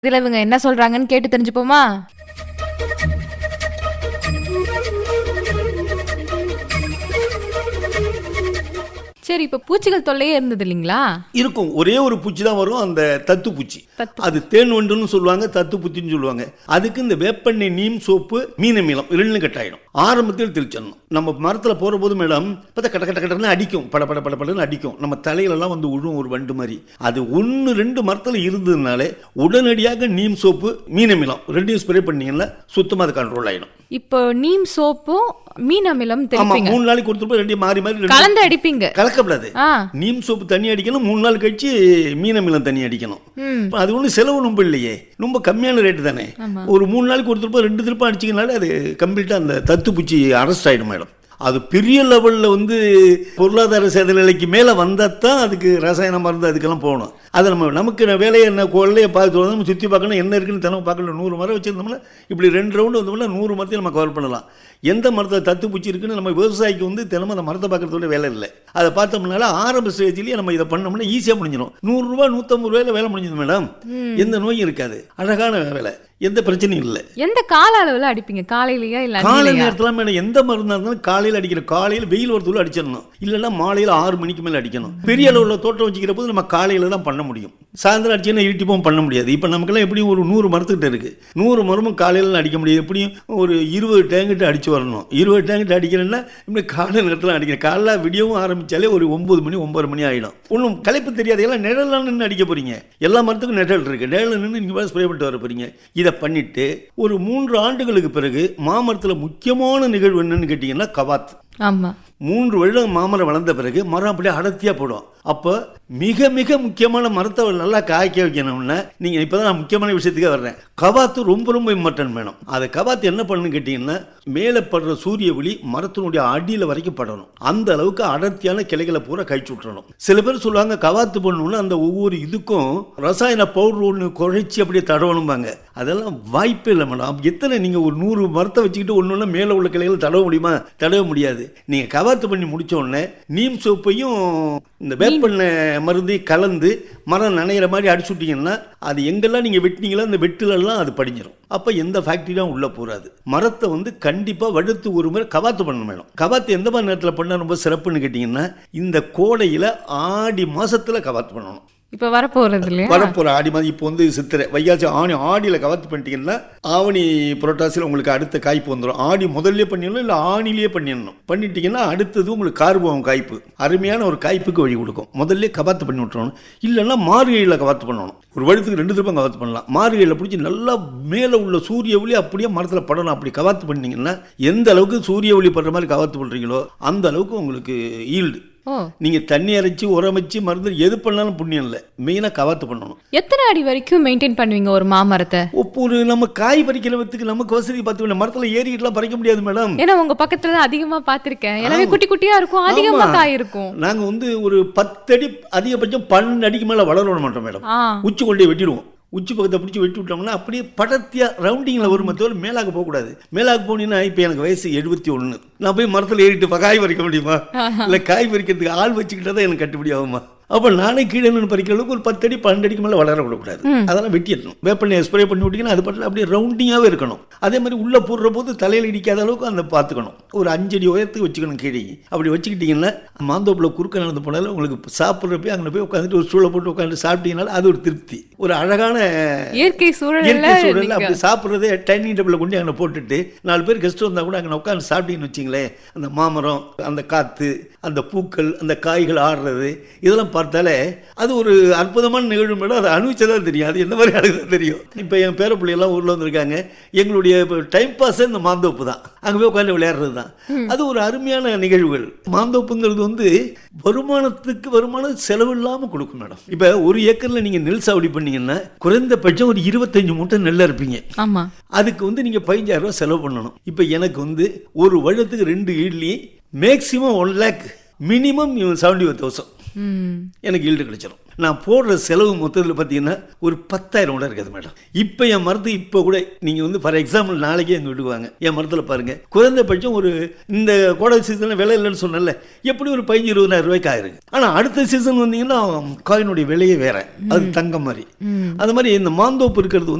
இதுல இவங்க என்ன சொல்றாங்கன்னு கேட்டு தெரிஞ்சுப்போமா சரி இப்ப பூச்சிகள் தொல்லையே இருந்தது இல்லைங்களா இருக்கும் ஒரே ஒரு பூச்சி தான் வரும் அந்த தத்து பூச்சி தத்து அது தேன் வண்டுன்னு சொல்லுவாங்க தத்து பூச்சின்னு சொல்லுவாங்க அதுக்கு இந்த வேப்பெண்ணெய் நீம் சோப்பு மீனமீலம் ரெண்டும் கட்டாயிடும் ஆரம்பத்தில் தெளிச்சிடணும் நம்ம மரத்தில் போகிற போது மேடம் பார்த்தா கட்ட கட்ட கட்டன்னு அடிக்கும் பட பட பட படன்னு அடிக்கும் நம்ம தலையிலலாம் வந்து விழும் ஒரு வண்டு மாதிரி அது ஒன்று ரெண்டு மரத்தில் இருந்ததுனாலே உடனடியாக நீம் சோப்பு மீனமிலம் ரெண்டையும் ஸ்ப்ரே பண்ணீங்கன்னா சுத்தமாக அது கண்ட்ரோல் ஆகிடும் இப்போ நீம் சோப்பும் மீன் அமிலம் ஆமா தெளிப்பீங்க மூணு நாளைக்கு கொடுத்துட்டு ரெண்டையும் மாறி மாறி ரெண்டு- கலந்து அடிப்பீங்க கலக்கப்படாது ஆ நீம் சோப்பு தண்ணி அடிக்கணும் மூணு நாள் கழிச்சு மீனமிலம் தண்ணி அடிக்கணும் ம் இப்ப அது ஒன்றும் செலவு ரொம்ப இல்லையே ரொம்ப கம்மியான ரேட்டு தானே ஆமா. ஒரு மூணு நாளைக்கு ஒரு திருப்பம் ரெண்டு திருப்பம் அடிச்சிங்கனாலே அது கம்ப்ளீட்டாக அந்த தத்து பூச்சி அரெஸ்ட் ஆகிடும் மேடம் அது பெரிய லெவலில் வந்து பொருளாதார சேத நிலைக்கு மேலே வந்தால் தான் அதுக்கு ரசாயன மருந்து அதுக்கெல்லாம் போகணும் அது நம்ம நமக்கு நான் வேலையை என்ன கொள்ளையை பார்த்து நம்ம சுற்றி பார்க்கணும் என்ன இருக்குன்னு தினம் பார்க்கணும் நூறு மரம் வச்சுருந்தோம்னா இப்படி ரெண்டு ரவுண்டு வந்தோம்னா நூறு மரத்தையும் நம்ம கவர் பண்ணலாம் எந்த மரத்தில் தத்து பூச்சி இருக்குன்னு நம்ம விவசாயிக்கு வந்து தினமும் அந்த மரத்தை பார்க்கறதோட வேலை இல்லை அதை பார்த்தோம்னால ஆரம்ப ஸ்டேஜ்லேயே நம்ம இதை பண்ணோம்னா ஈஸியாக முடிஞ்சிடும் நூறுரூவா நூற்றம்பது ரூபாயில வேலை முடிஞ்சது மேடம் எந்த நோயும் இருக்காது அழகான வேலை எந்த பிரச்சனையும் இல்லை எந்த கால அளவுல அடிப்பீங்க காலையிலயா இல்ல காலை அந்நிலையா? நேரத்தில் மேடம் எந்த மருந்தாக இருந்தாலும் காலையில் அடிக்கிற காலையில் வெயில் வரதுக்குள்ள அடிச்சிடணும் இல்லைன்னா மாலையில் ஆறு மணிக்கு மேலே அடிக்கணும் பெரிய அளவில் தோட்டம் வச்சுக்கிற போது நம்ம காலையில் தான் பண்ண முடியும் சாயந்தரம் அடிச்சீங்கன்னா இருட்டிப்போம் பண்ண முடியாது இப்போ நமக்கெல்லாம் எப்படியும் ஒரு நூறு மரத்துக்கிட்ட இருக்குது நூறு மரமும் காலையில் அடிக்க முடியாது எப்படியும் ஒரு இருபது டேங்கிட்ட அடிச்சு வரணும் இருபது டேங்கிட்ட அடிக்கிறேன்னா இப்படி காலை நேரத்தில் அடிக்கிறேன் காலைல விடியவும் ஆரம்பிச்சாலே ஒரு ஒம்பது மணி ஒன்பது மணி ஆகிடும் ஒன்றும் களைப்பு தெரியாது எல்லாம் நிழலாம் நின்று அடிக்க போறீங்க எல்லா மரத்துக்கும் நிழல் இருக்கு நிழல் நின்று நீங்கள் ஸ்ப்ரே பண்ணிட்டு வர போறீங்க இதை பண்ணிட்டு ஒரு மூன்று ஆண்டுகளுக்கு பிறகு மாமரத்தில் முக்கியமான நிகழ்வு என்னன்னு கேட்டிங்கன்னா கவாத் ஆமா மூன்று வருடம் மாமரம் வளர்ந்த பிறகு மரம் அப்படியே அடர்த்தியாக போடும் அப்போ மிக மிக முக்கியமான மரத்தை நல்லா காய்க்க வைக்கணும்னா நீங்கள் இப்போ தான் நான் முக்கியமான விஷயத்துக்கே வர்றேன் கவாத்து ரொம்ப ரொம்ப இம்பார்ட்டன்ட் வேணும் அதை கவாத்து என்ன பண்ணணும்னு கேட்டிங்கன்னா மேலே படுற சூரிய ஒளி மரத்தினுடைய அடியில் வரைக்கும் படணும் அந்த அளவுக்கு அடர்த்தியான கிளைகளை பூரா கழிச்சு விட்டுறணும் சில பேர் சொல்லுவாங்க கவாத்து பண்ணணும்னா அந்த ஒவ்வொரு இதுக்கும் ரசாயன பவுடர் ஒன்று குழைச்சி அப்படியே தடவணும்பாங்க அதெல்லாம் வாய்ப்பே இல்லை மேடம் எத்தனை நீங்கள் ஒரு நூறு மரத்தை வச்சுக்கிட்டு ஒன்று ஒன்று மேலே உள்ள கிளைகளை தடவ முடியுமா தடவ முடியாது நீங்கள் கவாத்து பண்ணி முடிச்ச உடனே நீம் சோப்பையும் இந்த வேப்பெண்ணெய் மருந்தையும் கலந்து மரம் நனையிற மாதிரி அடிச்சு விட்டீங்கன்னா அது எங்கெல்லாம் நீங்கள் வெட்டினீங்களோ அந்த வெட்டுலெல்லாம் அது படிஞ்சிடும் அப்போ எந்த ஃபேக்ட்ரியும் உள்ளே போகாது மரத்தை வந்து கண்டிப்பாக வடுத்து ஒரு முறை கவாத்து பண்ணணும் மேடம் கவாத்து எந்த மாதிரி நேரத்தில் பண்ணால் ரொம்ப சிறப்புன்னு கேட்டிங்கன்னா இந்த கோடையில் ஆடி மாசத்துல கவாத்து பண்ணணும் இப்ப வரப்போறது இல்லையா வரப்போகிற ஆடி மாதம் இப்போ வந்து சித்திரை வைகாசி ஆணி ஆடியில் கவாத்து பண்ணிட்டீங்கன்னா ஆவணி புரட்டாசியில் உங்களுக்கு அடுத்த காய்ப்பு வந்துடும் ஆடி முதல்ல பண்ணிடணும் இல்லை ஆணிலேயே பண்ணிடணும் பண்ணிட்டீங்கன்னா அடுத்தது உங்களுக்கு கார்போகம் காய்ப்பு அருமையான ஒரு காய்ப்புக்கு வழி கொடுக்கும் முதல்ல கவாத்து பண்ணி விட்டுறணும் இல்லைன்னா மார்கழியில் கவாத்து பண்ணணும் ஒரு வருடத்துக்கு ரெண்டு திருப்பம் கவாத்து பண்ணலாம் மார்கழியில் பிடிச்சி நல்லா மேலே உள்ள சூரிய ஒளி அப்படியே மரத்தில் படணும் அப்படி கவாத்து பண்ணீங்கன்னா எந்த அளவுக்கு சூரிய ஒளி படுற மாதிரி கவாத்து பண்ணுறீங்களோ அந்த அளவுக்கு உங்களுக்கு ஈல்டு ஓ நீங்கள் தண்ணி அரைச்சி உரம் வச்சு மருந்து எது பண்ணாலும் புண்ணியம் இல்லை மெயினாக கவாத்து பண்ணணும் எத்தனை அடி வரைக்கும் மெயின்டைன் பண்ணுவீங்க ஒரு மாமரத்தை இப்போ ஒரு நம்ம காய் பறிக்கிறதுக்கு நமக்கு வசதி பார்த்து வேணும் மரத்தில் ஏறிக்கிட்டுலாம் பறிக்க முடியாது மேடம் ஏன்னா உங்க பக்கத்துல தான் அதிகமா பாத்திருக்கேன் எல்லாமே குட்டி குட்டியா இருக்கும் அதிகமா ஆமா. காய் இருக்கும் நாங்கள் வந்து ஒரு பத்தடி அதிகபட்சம் பன்னெண்டு அடிக்கு மேலே வளர மாட்டோம் மேடம் ஆ உச்சி கொண்டு போய் வெட்டிடுவோம் உச்சி பக்கத்தை பிடிச்சி வெட்டி விட்டோம்னா அப்படியே படர்த்தியாக ரவுண்டிங்கில் வருமே தவிர மேலாக போகக்கூடாது மேலாக போனீங்கன்னா இப்போ எனக்கு வயசு எழுபத்தி ஒன்று நான் போய் மரத்தில் ஏறிட்டு இப்ப காய் பறிக்க முடியுமா இல்லை காய் பறிக்கிறதுக்கு ஆள் வச்சுக்கிட்டா தான் எனக்கு கட்டுப்படி ஆகுமா அப்போ நானே கீழே நின்று பறிக்கிற அளவுக்கு ஒரு பத்தடி பன்னெண்டு அடிக்கு மேலே வளர விடக்கூடாது அதெல்லாம் வெட்டிடணும் வேப்பெண்ணெய் ஸ்ப்ரே பண்ணி விட்டிங்கன்னா அது பாட்டில் அப்படியே ரவுண்டிங்காகவே இருக்கணும் அதே மாதிரி உள்ளே போடுற போது தலையில் இடிக்காத அளவுக்கு அந்த பார்த்துக்கணும் ஒரு அஞ்சடி உயரத்துக்கு வச்சுக்கணும் கீழே அப்படி வச்சுக்கிட்டிங்கன்னா மாந்தோப்பில் குறுக்க நடந்து போனாலும் உங்களுக்கு சாப்பிட்றப்ப அங்கே போய் உட்காந்துட்டு ஒரு சூளை போட்டு உட்காந்து சாப்பிட்டீங்கனால அது ஒரு திருப்தி ஒரு அழகான இயற்கை சூழல்ல இயற்கை சூழல்ல நீங்க- அப்படி சாப்பிட்றதே டைனிங் டேபிளில் கொண்டு அங்கே போட்டுட்டு நாலு பேர் கெஸ்ட் வந்தால் கூட அங்கே உட்காந்து சாப்பிட்டீங்கன்னு வச்சிங்களேன் அந்த மாமரம் அந்த காற்று அந்த பூக்கள் அந்த காய்கள் ஆடுறது இதெல்லாம் பார்த்தாலே அது ஒரு அற்புதமான நிகழ்வு மேடம் அதை அனுபவிச்சதா தெரியும் அது என்ன மாதிரி அழகு தெரியும் இப்போ என் பேர பிள்ளையெல்லாம் ஊரில் வந்திருக்காங்க எங்களுடைய டைம் பாஸே இந்த மாந்தோப்பு தான் அங்கே போய் உட்காந்து விளையாடுறது தான் அது ஒரு அருமையான நிகழ்வுகள் மாந்தோப்புங்கிறது வந்து வருமானத்துக்கு வருமானம் செலவு இல்லாமல் கொடுக்கும் மேடம் இப்போ ஒரு ஏக்கரில் நீங்கள் நெல் சாவடி பண்ணீங்கன்னா குறைந்தபட்சம் ஒரு இருபத்தஞ்சு மூட்டை நெல் இருப்பீங்க ஆமா அதுக்கு வந்து நீங்கள் பதினஞ்சாயிரம் ரூபாய் செலவு பண்ணணும் இப்போ எனக்கு வந்து ஒரு வருடத்துக்கு ரெண்டு idli maximum one lakh minimum seventy one thousand ம் எனக்கு ஈல்டு கிடைச்சிரும் நான் போடுற செலவு மொத்தத்தில் பார்த்தீங்கன்னா ஒரு பத்தாயிரம் கூட இருக்காது மேடம் இப்போ என் மரத்து இப்போ கூட நீங்கள் வந்து ஃபார் எக்ஸாம்பிள் நாளைக்கே எங்கள் வீட்டுக்கு வாங்க என் மரத்தில் பாருங்கள் குறைந்தபட்சம் ஒரு இந்த கோடை சீசனில் விலை இல்லைன்னு சொன்னல எப்படி ஒரு பதினஞ்சு இருபதாயிரம் ரூபாய்க்கு ஆயிருக்கு ஆனால் அடுத்த சீசன் வந்தீங்கன்னா காயினுடைய விலையே வேற அது தங்கம் மாதிரி அது மாதிரி இந்த மாந்தோப்பு இருக்கிறது வந்து